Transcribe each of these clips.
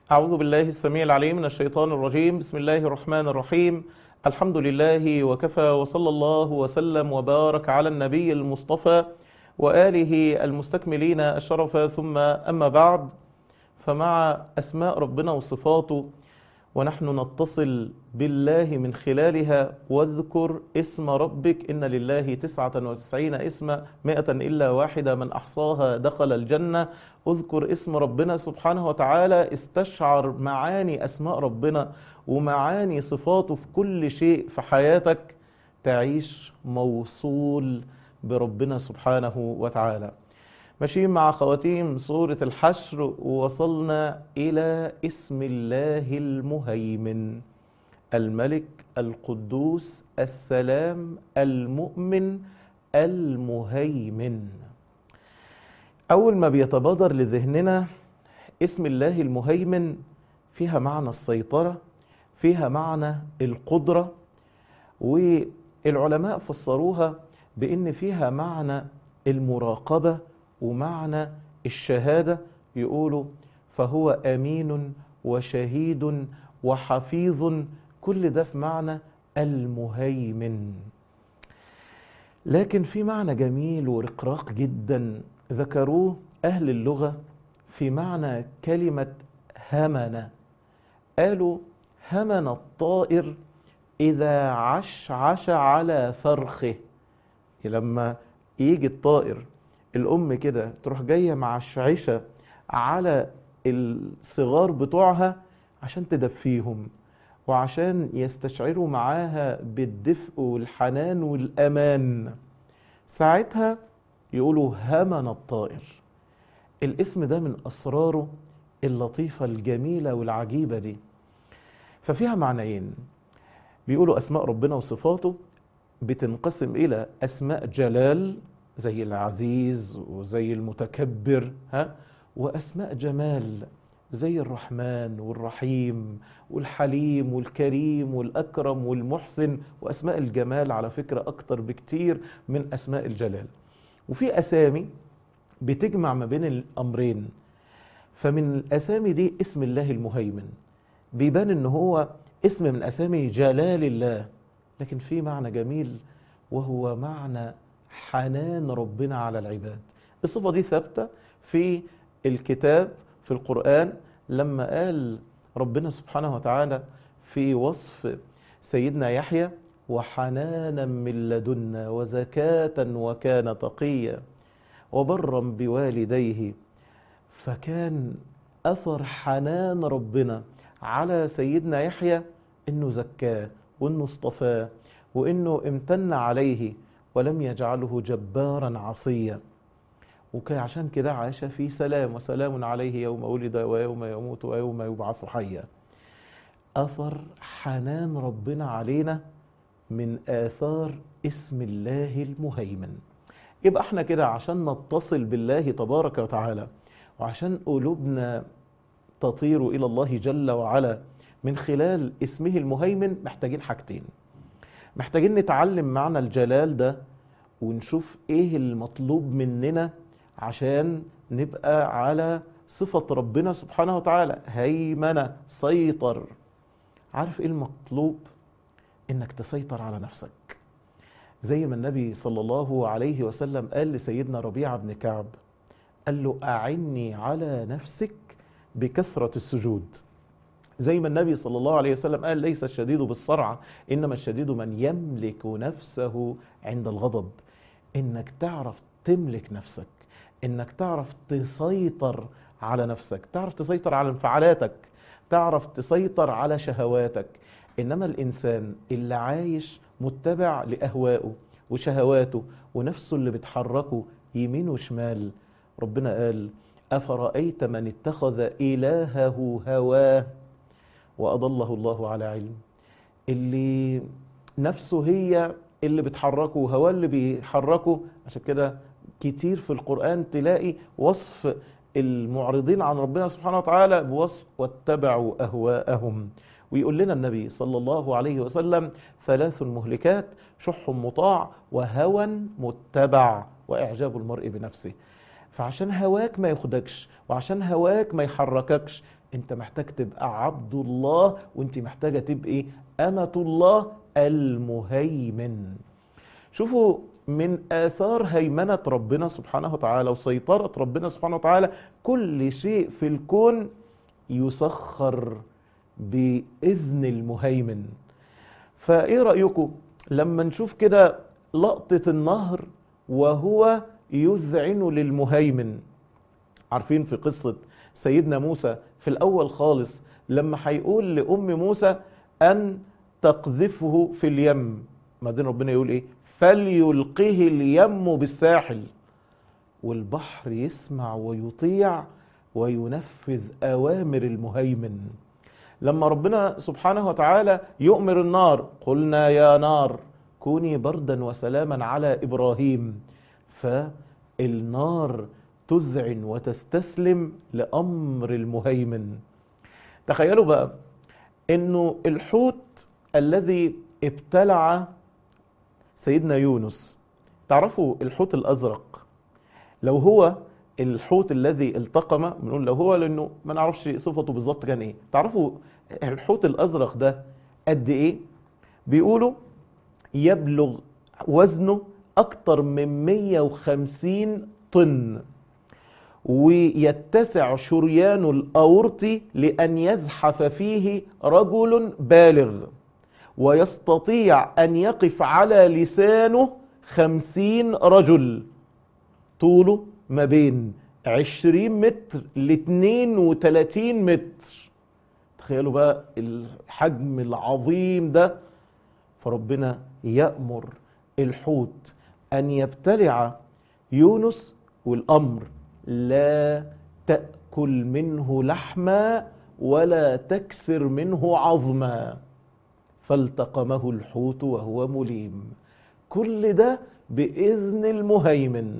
أعوذ بالله السميع العليم من الشيطان الرجيم بسم الله الرحمن الرحيم الحمد لله وكفى وصلى الله وسلم وبارك على النبي المصطفى وآله المستكملين الشرف ثم أما بعد فمع أسماء ربنا وصفاته ونحن نتصل بالله من خلالها واذكر اسم ربك إن لله تسعة وتسعين اسما مئة إلا واحدة من أحصاها دخل الجنة اذكر اسم ربنا سبحانه وتعالى استشعر معاني أسماء ربنا ومعاني صفاته في كل شيء في حياتك تعيش موصول بربنا سبحانه وتعالى ماشيين مع خواتيم سورة الحشر ووصلنا إلى اسم الله المهيمن الملك القدوس السلام المؤمن المهيمن أول ما بيتبادر لذهننا اسم الله المهيمن فيها معنى السيطرة فيها معنى القدرة والعلماء فسروها بأن فيها معنى المراقبة ومعنى الشهادة يقولوا فهو أمين وشهيد وحفيظ كل ده في معنى المهيمن لكن في معنى جميل ورقراق جدا ذكروه أهل اللغة في معنى كلمة همن قالوا همن الطائر إذا عشعش على فرخه لما يجي الطائر الأم كده تروح جاية معشعشة على الصغار بتوعها عشان تدفيهم وعشان يستشعروا معاها بالدفء والحنان والأمان ساعتها يقولوا همن الطائر الاسم ده من أسراره اللطيفة الجميلة والعجيبة دي ففيها معنيين بيقولوا أسماء ربنا وصفاته بتنقسم إلى أسماء جلال زي العزيز وزي المتكبر ها وأسماء جمال زي الرحمن والرحيم والحليم والكريم والأكرم والمحسن وأسماء الجمال على فكرة أكتر بكتير من أسماء الجلال وفي أسامي بتجمع ما بين الأمرين فمن الأسامي دي اسم الله المهيمن بيبان إن هو اسم من أسامي جلال الله لكن في معنى جميل وهو معنى حنان ربنا على العباد الصفة دي ثابتة في الكتاب في القرآن لما قال ربنا سبحانه وتعالى في وصف سيدنا يحيى وحنانا من لدنا وزكاة وكان تقيا وبرا بوالديه فكان أثر حنان ربنا على سيدنا يحيى إنه زكاه وإنه اصطفاه وإنه امتن عليه ولم يجعله جبارا عصيا وكان عشان كده عاش في سلام وسلام عليه يوم ولد ويوم يموت ويوم يبعث حيا أثر حنان ربنا علينا من آثار اسم الله المهيمن يبقى احنا كده عشان نتصل بالله تبارك وتعالى وعشان قلوبنا تطير إلى الله جل وعلا من خلال اسمه المهيمن محتاجين حاجتين محتاجين نتعلم معنى الجلال ده ونشوف ايه المطلوب مننا عشان نبقى على صفة ربنا سبحانه وتعالى هيمنة سيطر عارف ايه المطلوب انك تسيطر على نفسك زي ما النبي صلى الله عليه وسلم قال لسيدنا ربيعة بن كعب قال له أعني على نفسك بكثرة السجود زي ما النبي صلى الله عليه وسلم قال ليس الشديد بالصرعة إنما الشديد من يملك نفسه عند الغضب إنك تعرف تملك نفسك إنك تعرف تسيطر على نفسك تعرف تسيطر على انفعالاتك تعرف تسيطر على شهواتك إنما الإنسان اللي عايش متبع لأهوائه وشهواته ونفسه اللي بتحركه يمين وشمال ربنا قال أفرأيت من اتخذ إلهه هواه وأضله الله على علم اللي نفسه هي اللي بتحركه وهواه اللي بيحركه عشان كده كتير في القرآن تلاقي وصف المعرضين عن ربنا سبحانه وتعالى بوصف واتبعوا أهواءهم ويقول لنا النبي صلى الله عليه وسلم ثلاث مهلكات شح مطاع وهوى متبع وإعجاب المرء بنفسه فعشان هواك ما ياخدكش وعشان هواك ما يحرككش انت محتاج تبقى عبد الله وانت محتاجة تبقى أمة الله المهيمن شوفوا من آثار هيمنة ربنا سبحانه وتعالى وسيطرة ربنا سبحانه وتعالى كل شيء في الكون يسخر بإذن المهيمن فإيه رأيكم لما نشوف كده لقطة النهر وهو يذعن للمهيمن عارفين في قصة سيدنا موسى في الأول خالص لما هيقول لأم موسى أن تقذفه في اليم بعدين ربنا يقول إيه فليلقه اليم بالساحل والبحر يسمع ويطيع وينفذ أوامر المهيمن لما ربنا سبحانه وتعالى يؤمر النار قلنا يا نار كوني بردا وسلاما على إبراهيم فالنار تذعن وتستسلم لأمر المهيمن تخيلوا بقى انه الحوت الذي ابتلع سيدنا يونس تعرفوا الحوت الازرق لو هو الحوت الذي التقم بنقول لو هو لانه ما نعرفش صفته بالظبط كان ايه تعرفوا الحوت الازرق ده قد ايه بيقولوا يبلغ وزنه اكتر من 150 طن ويتسع شريان الأورطي لأن يزحف فيه رجل بالغ ويستطيع أن يقف على لسانه خمسين رجل طوله ما بين عشرين متر لاتنين وتلاتين متر تخيلوا بقى الحجم العظيم ده فربنا يأمر الحوت أن يبتلع يونس والأمر لا تأكل منه لحما ولا تكسر منه عظما فالتقمه الحوت وهو مليم كل ده بإذن المهيمن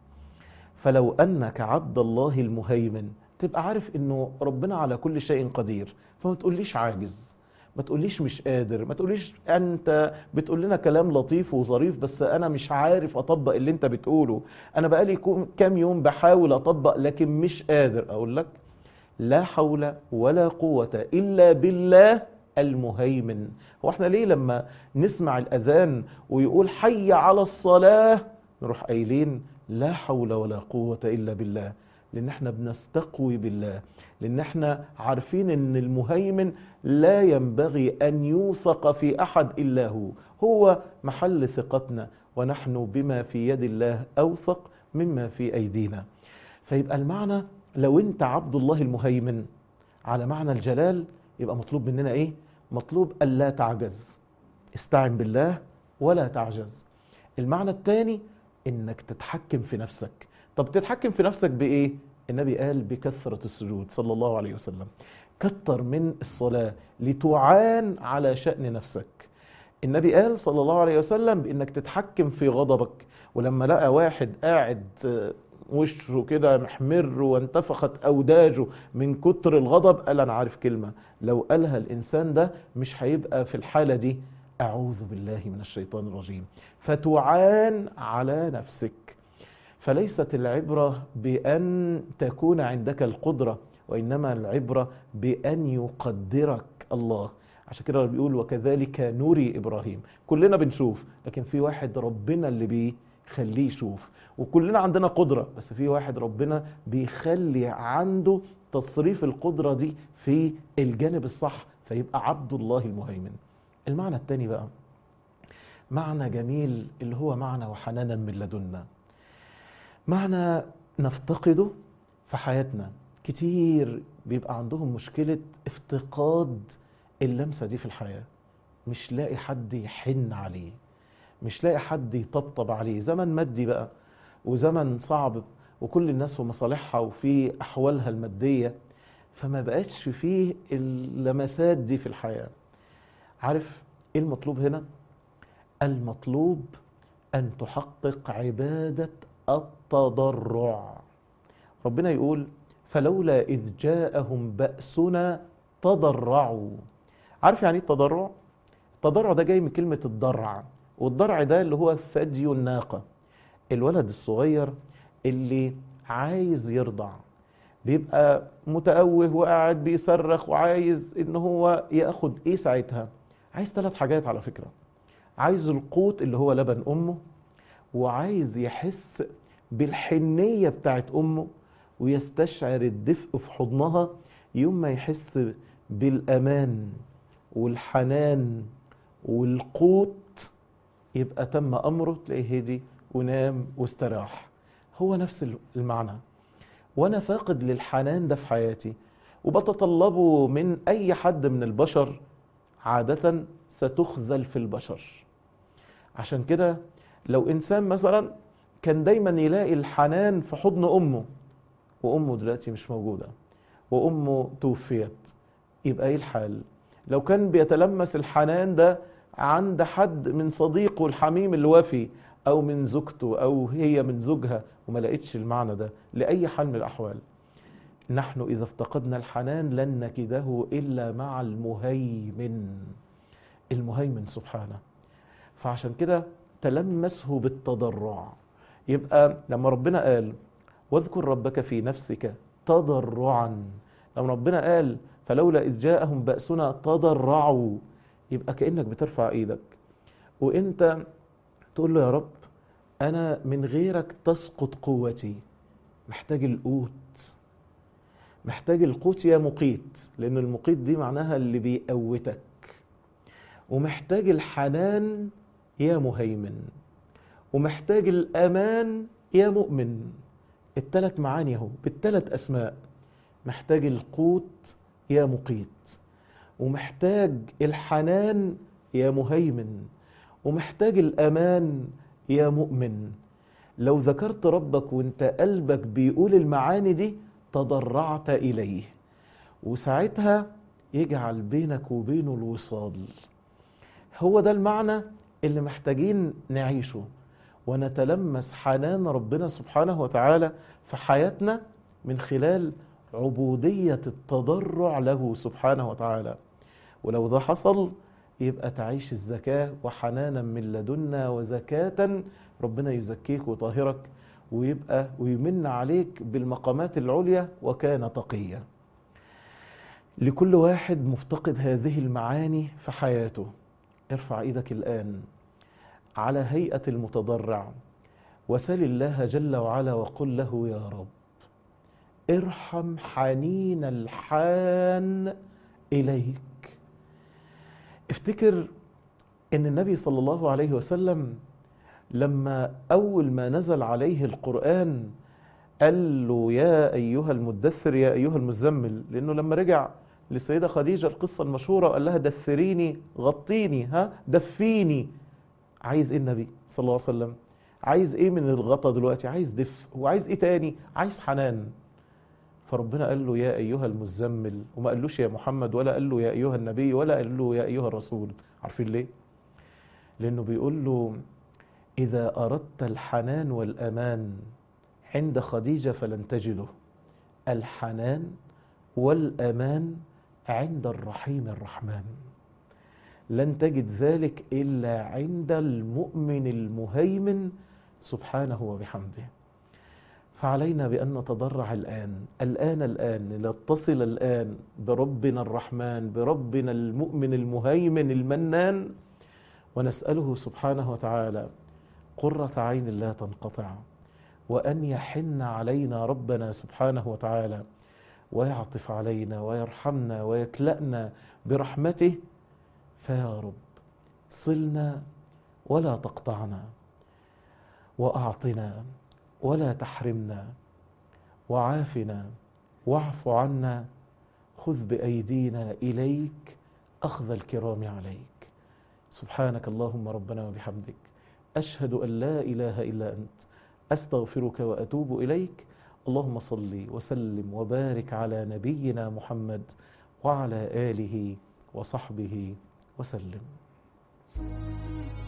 فلو أنك عبد الله المهيمن تبقى عارف انه ربنا على كل شيء قدير فما تقوليش عاجز ما تقوليش مش قادر ما تقوليش انت بتقول لنا كلام لطيف وظريف بس انا مش عارف اطبق اللي انت بتقوله انا بقالي كام يوم بحاول اطبق لكن مش قادر اقول لك لا حول ولا قوة الا بالله المهيمن هو احنا ليه لما نسمع الاذان ويقول حي على الصلاة نروح قايلين لا حول ولا قوة الا بالله لان احنا بنستقوي بالله لان احنا عارفين ان المهيمن لا ينبغي ان يوثق في احد الا هو هو محل ثقتنا ونحن بما في يد الله اوثق مما في ايدينا فيبقى المعنى لو انت عبد الله المهيمن على معنى الجلال يبقى مطلوب مننا ايه مطلوب الا تعجز استعن بالله ولا تعجز المعنى الثاني انك تتحكم في نفسك طب تتحكم في نفسك بايه النبي قال بكثرة السجود صلى الله عليه وسلم كتر من الصلاة لتعان على شأن نفسك النبي قال صلى الله عليه وسلم بانك تتحكم في غضبك ولما لقى واحد قاعد وشه كده محمر وانتفخت اوداجه من كتر الغضب قال انا عارف كلمه لو قالها الانسان ده مش هيبقى في الحاله دي اعوذ بالله من الشيطان الرجيم فتعان على نفسك فليست العبره بان تكون عندك القدره وانما العبره بان يقدرك الله عشان كده بيقول وكذلك نوري ابراهيم كلنا بنشوف لكن في واحد ربنا اللي بيخليه يشوف وكلنا عندنا قدرة بس في واحد ربنا بيخلي عنده تصريف القدرة دي في الجانب الصح فيبقى عبد الله المهيمن المعنى الثاني بقى معنى جميل اللي هو معنى وحنانا من لدنا معنى نفتقده في حياتنا كتير بيبقى عندهم مشكلة افتقاد اللمسة دي في الحياة مش لاقي حد يحن عليه مش لاقي حد يطبطب عليه زمن مادي بقى وزمن صعب وكل الناس في مصالحها وفي احوالها الماديه فما بقتش فيه اللمسات دي في الحياه عارف ايه المطلوب هنا المطلوب ان تحقق عباده التضرع ربنا يقول فلولا اذ جاءهم باسنا تضرعوا عارف يعني ايه التضرع التضرع ده جاي من كلمه الضرع والضرع ده اللي هو ثدي الناقه الولد الصغير اللي عايز يرضع بيبقى متأوه وقاعد بيصرخ وعايز ان هو ياخد ايه ساعتها عايز ثلاث حاجات على فكرة عايز القوت اللي هو لبن امه وعايز يحس بالحنية بتاعت امه ويستشعر الدفء في حضنها يوم ما يحس بالامان والحنان والقوت يبقى تم امره تلاقيه هدي ونام واستراح هو نفس المعنى وانا فاقد للحنان ده في حياتي وبتطلبه من اي حد من البشر عادة ستخذل في البشر عشان كده لو انسان مثلا كان دايما يلاقي الحنان في حضن امه وامه دلوقتي مش موجوده وامه توفيت يبقى ايه الحال لو كان بيتلمس الحنان ده عند حد من صديقه الحميم الوفي او من زوجته او هي من زوجها وما لقيتش المعنى ده لاي حال من الاحوال نحن اذا افتقدنا الحنان لن نكده الا مع المهيمن المهيمن سبحانه فعشان كده تلمسه بالتضرع يبقى لما ربنا قال واذكر ربك في نفسك تضرعا لما ربنا قال فلولا إذ جاءهم بأسنا تضرعوا يبقى كأنك بترفع إيدك وإنت تقول له يا رب أنا من غيرك تسقط قوتي محتاج القوت محتاج القوت يا مقيت لأن المقيت دي معناها اللي بيقوتك ومحتاج الحنان يا مهيمن ومحتاج الأمان يا مؤمن التلات معاني اهو بالتلات أسماء محتاج القوت يا مقيت ومحتاج الحنان يا مهيمن ومحتاج الأمان يا مؤمن لو ذكرت ربك وانت قلبك بيقول المعاني دي تضرعت إليه وساعتها يجعل بينك وبينه الوصال هو ده المعنى اللي محتاجين نعيشه ونتلمس حنان ربنا سبحانه وتعالى في حياتنا من خلال عبودية التضرع له سبحانه وتعالى ولو ده حصل يبقى تعيش الزكاة وحنانا من لدنا وزكاة ربنا يزكيك وطاهرك ويبقى ويمن عليك بالمقامات العليا وكان تقيا لكل واحد مفتقد هذه المعاني في حياته ارفع ايدك الآن على هيئة المتضرع وسل الله جل وعلا وقل له يا رب ارحم حنين الحان إليك افتكر ان النبي صلى الله عليه وسلم لما اول ما نزل عليه القران قال له يا ايها المدثر يا ايها المزمل لانه لما رجع للسيده خديجه القصه المشهوره وقال لها دثريني غطيني ها دفيني عايز ايه النبي صلى الله عليه وسلم عايز ايه من الغطا دلوقتي عايز دف وعايز ايه تاني عايز حنان فربنا قال له يا ايها المزمل وما قالوش يا محمد ولا قال له يا ايها النبي ولا قال له يا ايها الرسول عارفين ليه لانه بيقول له اذا اردت الحنان والامان عند خديجه فلن تجده الحنان والامان عند الرحيم الرحمن لن تجد ذلك الا عند المؤمن المهيمن سبحانه وبحمده فعلينا بأن نتضرع الآن الآن الآن نتصل الآن بربنا الرحمن بربنا المؤمن المهيمن المنان ونسأله سبحانه وتعالى قرة عين لا تنقطع وأن يحن علينا ربنا سبحانه وتعالى ويعطف علينا ويرحمنا ويكلأنا برحمته فيا رب صلنا ولا تقطعنا وأعطنا ولا تحرمنا وعافنا واعف عنا خذ بايدينا اليك اخذ الكرام عليك سبحانك اللهم ربنا وبحمدك اشهد ان لا اله الا انت استغفرك واتوب اليك اللهم صل وسلم وبارك على نبينا محمد وعلى اله وصحبه وسلم